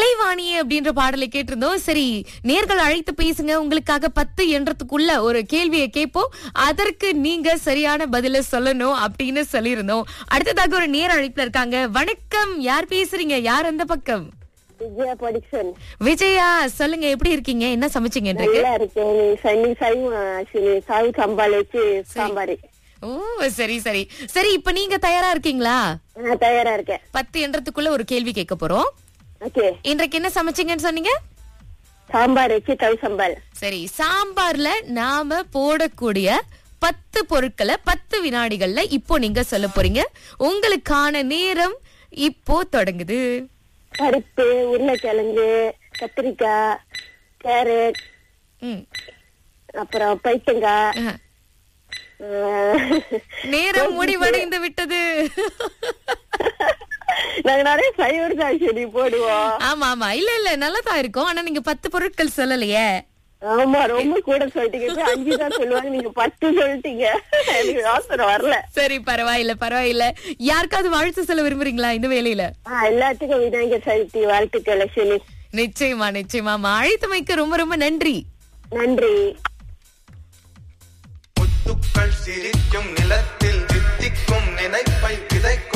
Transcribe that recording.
கலைவாணியே அப்படின்ற பாடலை கேட்டிருந்தோம் சரி நேர்கள் அழைத்து பேசுங்க உங்களுக்காக பத்து என்றதுக்குள்ள ஒரு கேள்வியை கேட்போம் அதற்கு நீங்க சரியான பதில சொல்லணும் அப்படின்னு சொல்லியிருந்தோம் அடுத்ததாக ஒரு நேர் அழைப்புல இருக்காங்க வணக்கம் யார் பேசுறீங்க யார் அந்த பக்கம் விஜயா படிக்சன் விஜயா சொல்லுங்க எப்படி இருக்கீங்க என்ன சமைச்சீங்க இன்றைக்கு நல்லா இருக்கேன் நீ சனி சைவம் ஆக்சுவலி சாவு சம்பால் வச்சு சாம்பார் ஓ சரி சரி சரி இப்ப நீங்க தயாரா இருக்கீங்களா நான் தயாரா இருக்கேன் பத்து என்றதுக்குள்ள ஒரு கேள்வி கேட்க போறோம் ஓகே இன்றைக்கு என்ன சமைச்சீங்கன்னு சொன்னீங்க சாம்பார் வச்சு தவு சம்பால் சரி சாம்பார்ல நாம போடக்கூடிய பத்து பொருட்களை பத்து வினாடிகள்ல இப்போ நீங்க சொல்ல போறீங்க உங்களுக்கான நேரம் இப்போ தொடங்குது பருப்பு உருளைக்கிழங்கு கத்திரிக்காய் கேரட் ம். அப்புறம் பைத்தங்காய் அஹ். ஆஹ், நேரம் முடிவடைந்து விட்டது நாங்க நிறைய சைவர் ஆக்சுவலி போடுவோம் ஆமா ஆமா இல்ல இல்ல நல்லதா இருக்கும் ஆனா நீங்க பத்து பொருட்கள் சொல்லலையே ஆமா ரொம்ப கூட சொல்லிட்டீங்க இப்ப அஞ்சு தான் சொல்லுவாங்க நீங்க பத்து சொல்லிட்டீங்க எனக்கு யோசனை வரல சரி பரவாயில்ல பரவாயில்ல யாருக்காவது வாழ்த்து சொல்ல விரும்புறீங்களா இந்த வேலையில ஆஹ், எல்லாத்துக்கும் விநாயகர் சதுர்த்தி வாழ்த்துக்கள் லட்சுமி நிச்சயமா நிச்சயமா அழைத்தமைக்கு ரொம்ப ரொம்ப நன்றி நன்றி முத்துக்கள் சிரிக்கும் நிலத்தில் தித்திக்கும் நினைப்பை விதைக்கும்